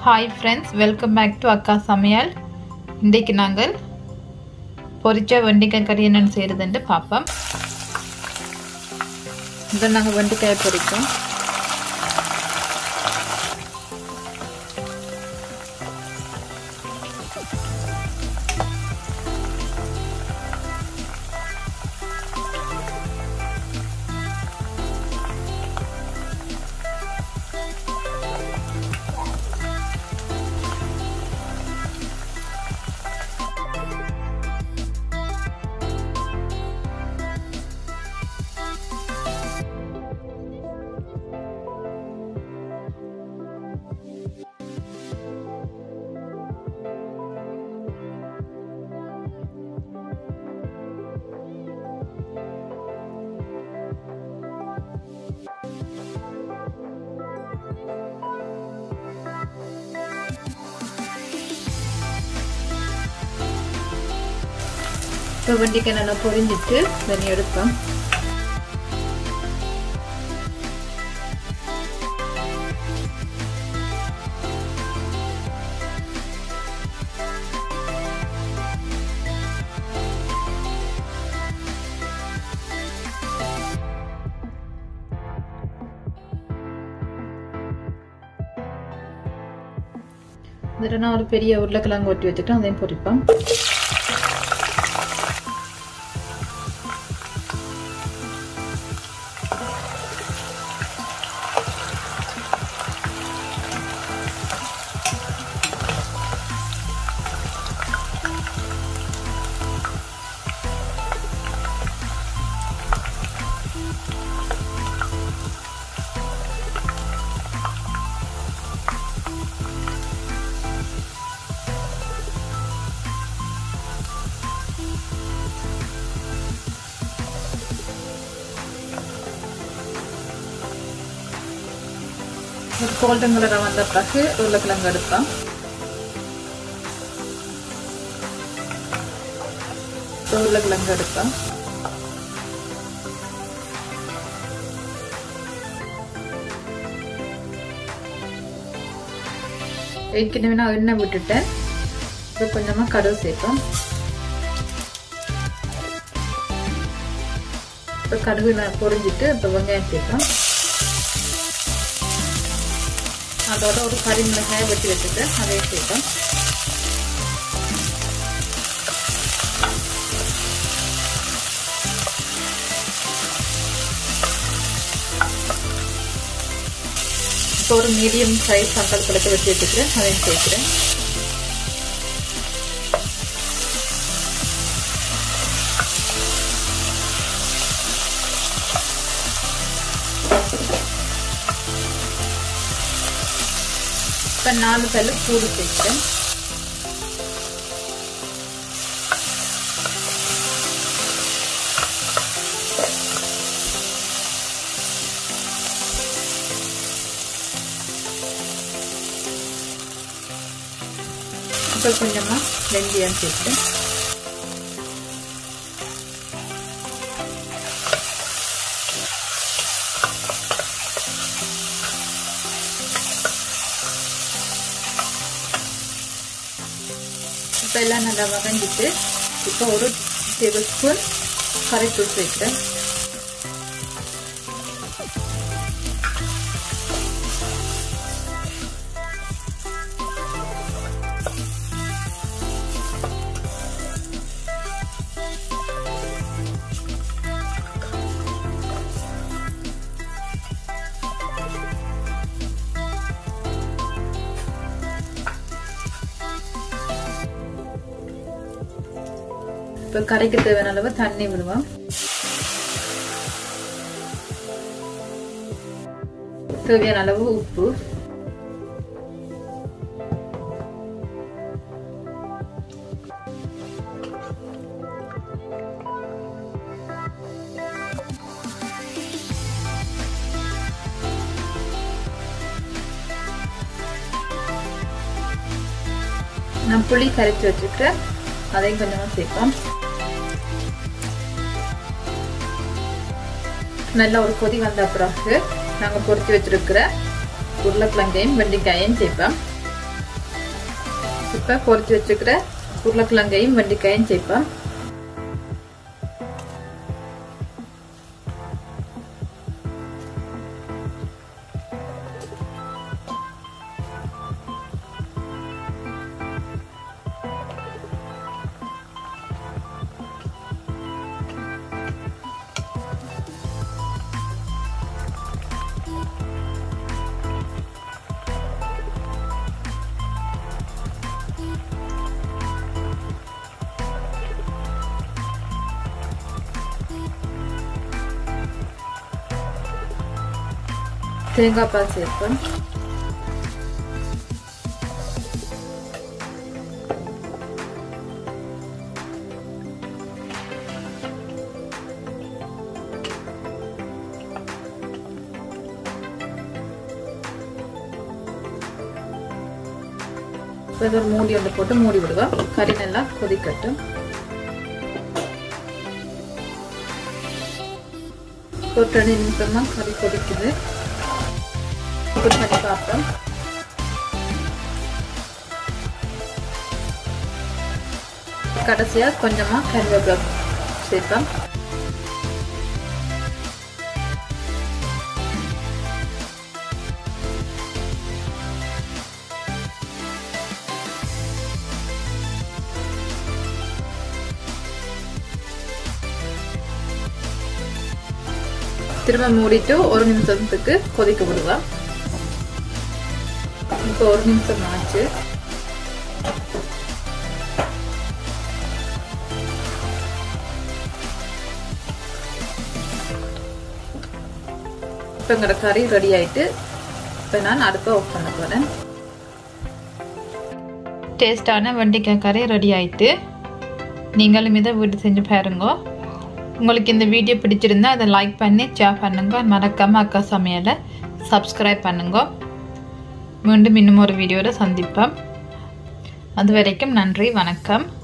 hi friends welcome back to Akka Samayal இன்றைக்கு நாங்கள் பொரிச்ச வெண்டைக்காய் கறி என்னென்னு செய்கிறதுன்ட்டு பார்ப்போம் இதை நாங்கள் வெண்டைக்காயை பொரிப்போம் இப்போ வெண்டைக்காய் நல்லா பொரிஞ்சிட்டு தண்ணி எடுப்போம் இதில் நான் ஒரு பெரிய உருளைக்கிழங்கு ஒட்டி வச்சுட்டு அதையும் பொரிப்பேன் கோல்டன் கலராக வந்த பிறகு உருளைக்கிழங்கு எடுப்பேன் உருளைக்கிழங்கு எடுப்பேன் ஏற்கனவே நான் எண்ணெய் விட்டுட்டேன் இப்போ கொஞ்சமாக கடுகு சேர்ப்பேன் இப்போ கடுகு நான் பொரிஞ்சிட்டு இப்போ வெங்காயம் சேர்ப்பேன் அதோட ஒரு கறி மிளகாயை வெட்டி வச்சுட்டு அதையும் சேர்ப்பேன் இப்போ ஒரு மீடியம் சைஸ் தக்காளி பழத்தை வச்சு வச்சுக்கிறேன் அதையும் சேர்க்கிறேன் இப்போ நாலு பல்லு பூடு சேர்க்கிறேன் இப்போ கொஞ்சமாக வெந்தயம் சேர்க்கிறேன் இப்போ எல்லாம் நல்லா வதங்கிட்டு இப்போ ஒரு டேபிள் ஸ்பூன் கரைத்தூள் சேர்க்கிறேன் இப்போ கரைக்கு தேவையான அளவு தண்ணி விடுவோம் தேவையான அளவு உப்பு நான் புளி கரைச்சி வச்சுருக்கேன் அதையும் கொஞ்சமாக சேர்ப்போம் நல்லா ஒரு கொதி வந்த பிறகு நாங்கள் பொறிச்சு வச்சிருக்கிற உருளைக்கிழங்கையும் வெண்டைக்காயையும் சேர்ப்போம் இப்போ பொரிச்சு வச்சுக்கிற உருளைக்கிழங்கையும் வெண்டைக்காயும் சேர்ப்பேன் தேங்காய் பால் சேர்ப்பேன் இதை ஒரு மூடி ஒன்று போட்டு மூடி விடுவேன் கறி நல்லா கொதிக்கட்டும் ஒரு ரெண்டு நிமிஷம் தான் கறி கொதிக்குது ஓப்பன் பண்ணி பார்ப்போம் கடைசியாக கொஞ்சமாக கருவேப்பிலை சேர்ப்பேன் திரும்ப மூடிட்டு ஒரு நிமிஷத்துக்கு கொதிக்க விடுவேன் இப்போ ஒரு நிமிஷம் ஆச்சு இப்போ எங்களோட கறி ரெடி ஆயிட்டு இப்போ நான் அடுப்பை ஆஃப் பண்ண போகிறேன் டேஸ்டான வெண்டைக்காய் கறி ரெடி ஆயிட்டு நீங்களும் இதை வீட்டு செஞ்சு பாருங்க உங்களுக்கு இந்த வீடியோ பிடிச்சிருந்தா அதை லைக் பண்ணி ஷேர் பண்ணுங்க மறக்காமல் அக்கா சமையலை சப்ஸ்கிரைப் பண்ணுங்க மீண்டும் இன்னும் ஒரு வீடியோவில் சந்திப்போம் அது வரைக்கும் நன்றி வணக்கம்